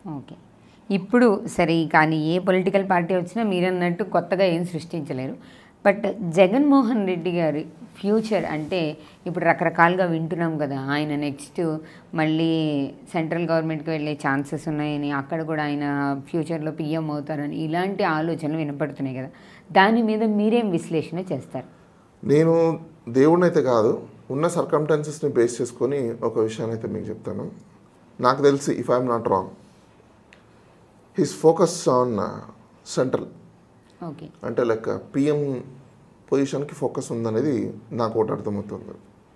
Okay ఇప్పుడు సరే కానీ ఏ పొలిటికల్ పార్టీ వచ్చినా మీరన్నట్టు కొత్తగా ఏం సృష్టించలేరు బట్ జగన్మోహన్ రెడ్డి గారి ఫ్యూచర్ అంటే ఇప్పుడు రకరకాలుగా వింటున్నాం కదా ఆయన నెక్స్ట్ మళ్ళీ సెంట్రల్ గవర్నమెంట్కి వెళ్ళే ఛాన్సెస్ ఉన్నాయని అక్కడ కూడా ఆయన ఫ్యూచర్లో పిఎం అవుతారని ఇలాంటి ఆలోచనలు వినపడుతున్నాయి కదా దాని మీద మీరేం విశ్లేషణ చేస్తారు నేను దేవుడిని అయితే కాదు ఉన్న సర్కమ్టాన్సెస్ని బేస్ చేసుకొని ఒక విషయాన్ని అయితే మీకు చెప్తాను నాకు తెలిసి if I'm not wrong his focus on central okay అంటే లైక్ పిఎం పొజిషన్కి ఫోకస్ ఉందనేది నాకు ఒకటి అర్థమవుతుంది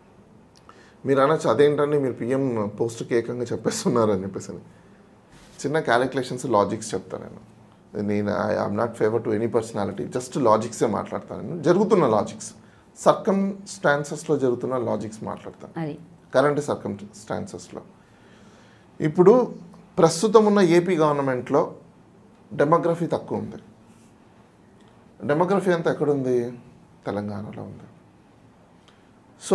మీరు అనొచ్చు అదేంటండి మీరు పిఎం పోస్ట్కి ఏకంగా చెప్పేస్తున్నారు అని చెప్పేసి అని. చిన్న క్యాలిక్యులేషన్స్ లాజిక్స్ చెప్తాను నేను నేను I am not favour to any personality just లాజిక్సే మాట్లాడతాను నేను జరుగుతున్న లాజిక్స్ సర్కమ్ స్టాన్సెస్లో జరుగుతున్న లాజిక్స్ మాట్లాడతాను అది కరెంట్ సర్కమ్ స్టాన్సెస్లో ఇప్పుడు ప్రస్తుతం ఉన్న ఏపీ గవర్నమెంట్లో డెమోగ్రఫీ తక్కువ ఉంది డెమోగ్రఫీ అంతా ఎక్కడుంది తెలంగాణలో ఉంది సో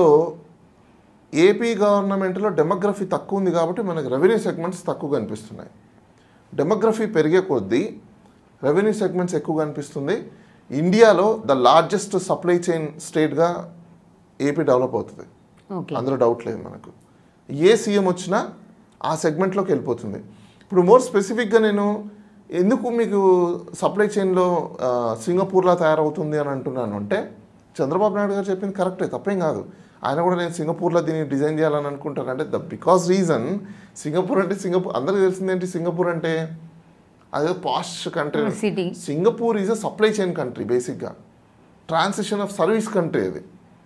ఏపీ గవర్నమెంట్లో డెమోగ్రఫీ తక్కువ ఉంది కాబట్టి మనకు రెవెన్యూ సెగ్మెంట్స్ తక్కువ కనిపిస్తున్నాయి డెమోగ్రఫీ పెరిగే కొద్దీ రెవెన్యూ సెగ్మెంట్స్ ఎక్కువ కనిపిస్తుంది ఇండియాలో ద లార్జెస్ట్ సప్లై చైన్ స్టేట్గా ఏపీ డెవలప్ అవుతుంది ఓకే అందులో డౌట్ లేదు మనకు ఏ సీఎం వచ్చినా ఆ సెగ్మెంట్లోకి వెళ్ళిపోతుంది ఇప్పుడు మోర్ స్పెసిఫిక్గా నేను ఎందుకు మీకు సప్లై చైన్లో ఆ, సింగపూర్లా తయారవుతుంది అని అంటున్నాను అంటే చంద్రబాబు నాయుడు గారు చెప్పింది కరెక్టే తప్పేం కాదు ఆయన కూడా నేను సింగపూర్లో దీన్ని డిజైన్ చేయాలని అనుకుంటాను అంటే ద బికాస్ రీజన్ సింగపూర్ అంటే సింగపూర్ అందరికీ తెలిసింది ఏంటి సింగపూర్ అంటే అదే past country city Singapore is a supply chain country బేసిక్గా ట్రాన్సిషన్ ఆఫ్ సర్వీస్ కంట్రీ అది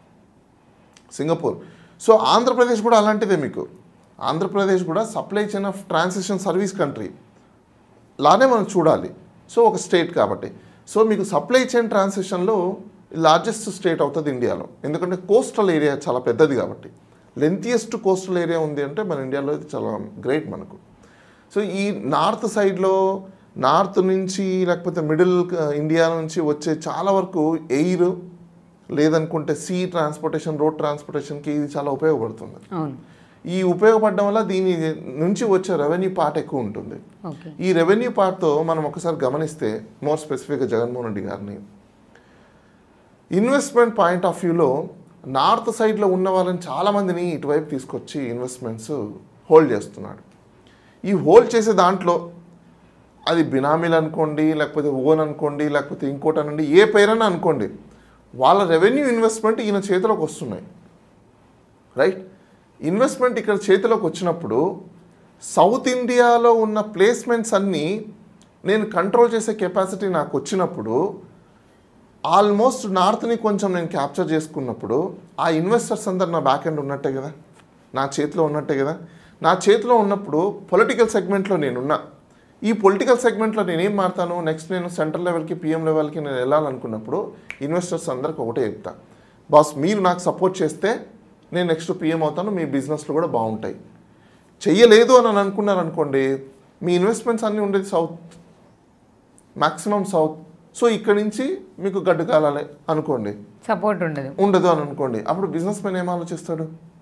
సింగపూర్ సో ఆంధ్రప్రదేశ్ కూడా అలాంటిదే మీకు ఆంధ్రప్రదేశ్ కూడా supply chain of transition service country లానే మనం చూడాలి సో ఒక స్టేట్ కాబట్టి సో మీకు సప్లై చైన్ ట్రాన్సిషన్లో లార్జెస్ట్ స్టేట్ అవుతుంది ఇండియాలో ఎందుకంటే కోస్టల్ ఏరియా చాలా పెద్దది కాబట్టి లెంతియెస్ట్ కోస్టల్ ఏరియా ఉంది అంటే మన ఇండియాలో ఇది చాలా గ్రేట్ మనకు సో ఈ నార్త్ సైడ్లో నార్త్ నుంచి లేకపోతే మిడిల్ ఇండియా నుంచి వచ్చే చాలా వరకు ఎయిర్ లేదనుకుంటే సీ ట్రాన్స్పోర్టేషన్ రోడ్ ట్రాన్స్పోర్టేషన్కి ఇది చాలా ఉపయోగపడుతుంది అవును ఈ ఉపయోగపడడం వల్ల దీని నుంచి వచ్చే రెవెన్యూ పార్ట్ ఎక్కువ ఉంటుంది ఓకే ఈ రెవెన్యూ పార్ట్తో మనం ఒకసారి గమనిస్తే మోర్ స్పెసిఫిక్గా జగన్మోహన్ రెడ్డి గారిని ఇన్వెస్ట్మెంట్ పాయింట్ ఆఫ్ వ్యూలో నార్త్ సైడ్లో ఉన్న వాళ్ళని చాలామందిని ఇటువైపు తీసుకొచ్చి ఇన్వెస్ట్మెంట్స్ హోల్డ్ చేస్తున్నాడు ఈ హోల్డ్ చేసే దాంట్లో అది బినామీలు అనుకోండి లేకపోతే ఓన్ అనుకోండి లేకపోతే ఇంకోటి అనండి ఏ పేరైనా అనుకోండి వాళ్ళ రెవెన్యూ ఇన్వెస్ట్మెంట్ ఈయన చేతిలోకి వస్తున్నాయి రైట్ ఇన్వెస్ట్మెంట్ ఇక్కడ చేతిలోకి వచ్చినప్పుడు సౌత్ ఇండియాలో ఉన్న ప్లేస్మెంట్స్ అన్నీ నేను కంట్రోల్ చేసే కెపాసిటీ నాకు వచ్చినప్పుడు ఆల్మోస్ట్ నార్త్ని కొంచెం నేను క్యాప్చర్ చేసుకున్నప్పుడు ఆ ఇన్వెస్టర్స్ అందరు నా బ్యాక్ ఎండ్ ఉన్నట్టే కదా నా చేతిలో ఉన్నట్టే కదా నా చేతిలో ఉన్నప్పుడు పొలిటికల్ సెగ్మెంట్లో నేనున్నా ఈ పొలిటికల్ సెగ్మెంట్లో నేనేం మారుతాను నెక్స్ట్ నేను సెంట్రల్ లెవెల్కి పిఎం లెవెల్కి నేను వెళ్ళాలనుకున్నప్పుడు ఇన్వెస్టర్స్ అందరికి ఒకటే చెప్తా బాస్ మీరు నాకు సపోర్ట్ చేస్తే నేను నెక్స్ట్ పిఎం అవుతాను మీ బిజినెస్లు కూడా బాగుంటాయి చెయ్యలేదు అని అని అనుకున్నారు అనుకోండి మీ ఇన్వెస్ట్మెంట్స్ అన్నీ ఉండేది సౌత్ మ్యాక్సిమం సౌత్ సో ఇక్కడి నుంచి మీకు గడ్డు కాలాలి అనుకోండి సపోర్ట్ ఉండదు ఉండదు అని అనుకోండి అప్పుడు బిజినెస్ మ్యాన్ ఏం ఆలోచిస్తాడు